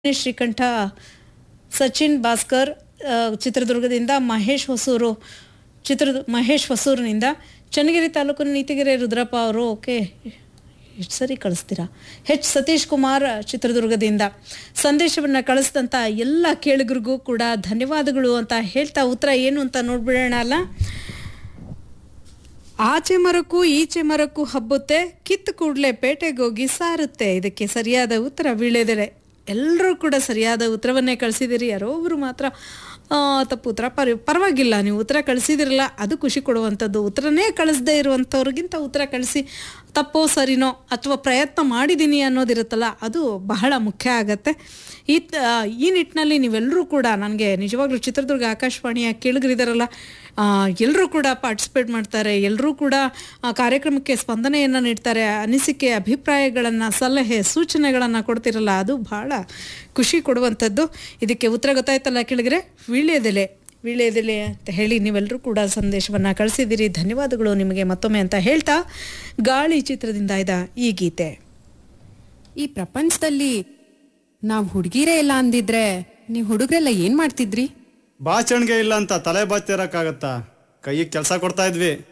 ಶ್ರೀಕಂಠ ಸಚಿನ್ ಭಾಸ್ಕರ್ ಆ, ಚಿತ್ರದುರ್ಗದಿಂದ ಮಹೇಶ್ ಹೊಸೂರು ಚಿತ್ರ ಮಹೇಶ್ ಹೊಸೂರಿನಿಂದ ಚನ್ನಗಿರಿ ತಾಲೂಕಿನ ನೀತಿಗೆರೆ ರುದ್ರಪ್ಪ ಅವರು ಓಕೆ ಎಷ್ಟು ಸರಿ ಕಳಿಸ್ತೀರಾ ಹೆಚ್ ಸತೀಶ್ ಕುಮಾರ್ ಚಿತ್ರದುರ್ಗದಿಂದ ಸಂದೇಶವನ್ನು ಕಳಿಸಿದಂಥ ಎಲ್ಲ ಕೇಳಿಗರಿಗೂ ಕೂಡ ಧನ್ಯವಾದಗಳು ಅಂತ ಹೇಳ್ತಾ ಉತ್ತರ ಏನು ಅಂತ ನೋಡ್ಬಿಡೋಣ ಅಲ್ಲ ಆಚೆ ಮರಕ್ಕೂ ಈಚೆ ಮರಕ್ಕೂ ಹಬ್ಬುತ್ತೆ ಕಿತ್ತು ಕೂಡಲೇ ಪೇಟೆಗೋಗಿ ಸಾರುತ್ತೆ ಇದಕ್ಕೆ ಸರಿಯಾದ ಉತ್ತರ ವೀಳ್ಯದೆಲೆ ಎಲ್ಲರೂ ಕೂಡ ಸರಿಯಾದ ಉತ್ತರವನ್ನೇ ಕಳಿಸಿದಿರಿ ಯಾರೋ ಒಬ್ರು ಮಾತ್ರ ಆ, ತಪ್ಪು ಉತ್ತರ ಪರ ಪರವಾಗಿಲ್ಲ ನೀವು ಉತ್ತರ ಕಳಿಸಿದಿರಲ್ಲ ಅದು ಖುಷಿ ಕೊಡುವಂಥದ್ದು ಉತ್ತರನೇ ಕಳಿಸದೇ ಇರುವಂಥವ್ರಿಗಿಂತ ಉತ್ತರ ಕಳಿಸಿ ತಪ್ಪೋ ಸರಿನೋ ಅಥವಾ ಪ್ರಯತ್ನ ಮಾಡಿದ್ದೀನಿ ಅನ್ನೋದಿರುತ್ತಲ್ಲ ಅದು ಬಹಳ ಮುಖ್ಯ ಆಗತ್ತೆ ಈ ತ- ಈ ನಿಟ್ಟಿನಲ್ಲಿ ನೀವೆಲ್ಲರೂ ಕೂಡ ನನಗೆ ನಿಜವಾಗ್ಲೂ ಚಿತ್ರದುರ್ಗ ಆಕಾಶವಾಣಿಯ ಕೇಳಿಗರಿದಾರಲ್ಲ ಎಲ್ಲರೂ ಕೂಡ ಪಾರ್ಟಿಸಿಪೇಟ್ ಮಾಡ್ತಾರೆ ಎಲ್ಲರೂ ಕೂಡ ಆ, ಕಾರ್ಯಕ್ರಮಕ್ಕೆ ಸ್ಪಂದನೆಯನ್ನು ನೀಡ್ತಾರೆ ಅನಿಸಿಕೆ ಅಭಿಪ್ರಾಯಗಳನ್ನು ಸಲಹೆ ಸೂಚನೆಗಳನ್ನು ಕೊಡ್ತಿರಲ್ಲ ಅದು ಬಹಳ ಖುಷಿ ಕೊಡುವಂಥದ್ದು ಇದಕ್ಕೆ ಉತ್ತರ ಗೊತ್ತಾಯ್ತಲ್ಲ ಕೇಳಿದ್ರೆ ವೀಳ್ಯದೆಲೆ ವೀಳ್ಯದೆಲೆ ಅಂತ ಹೇಳಿ ನೀವೆಲ್ಲರೂ ಕೂಡ ಸಂದೇಶವನ್ನು ಕಳಿಸಿದ್ದೀರಿ ಧನ್ಯವಾದಗಳು ನಿಮಗೆ ಮತ್ತೊಮ್ಮೆ ಅಂತ ಹೇಳ್ತಾ ಗಾಳಿ ಚಿತ್ರದಿಂದ ಇದ್ದ ಈ ಗೀತೆ ಈ ಪ್ರಪಂಚದಲ್ಲಿ ನಾವ್ ಹುಡುಗಿರೇ ಇಲ್ಲ ಅಂದಿದ್ರೆ ನೀವ್ ಹುಡುಗ್ರೆಲ್ಲ ಏನ್ ಮಾಡ್ತಿದ್ರಿ ಬಾಚಣಿಗೆ ಇಲ್ಲ ಅಂತ ತಲೆ ಬಾಚ್ತಿರಕ್ಕಾಗತ್ತಾ ಕೈಗೆ ಕೆಲಸ ಕೊಡ್ತಾ ಇದ್ವಿ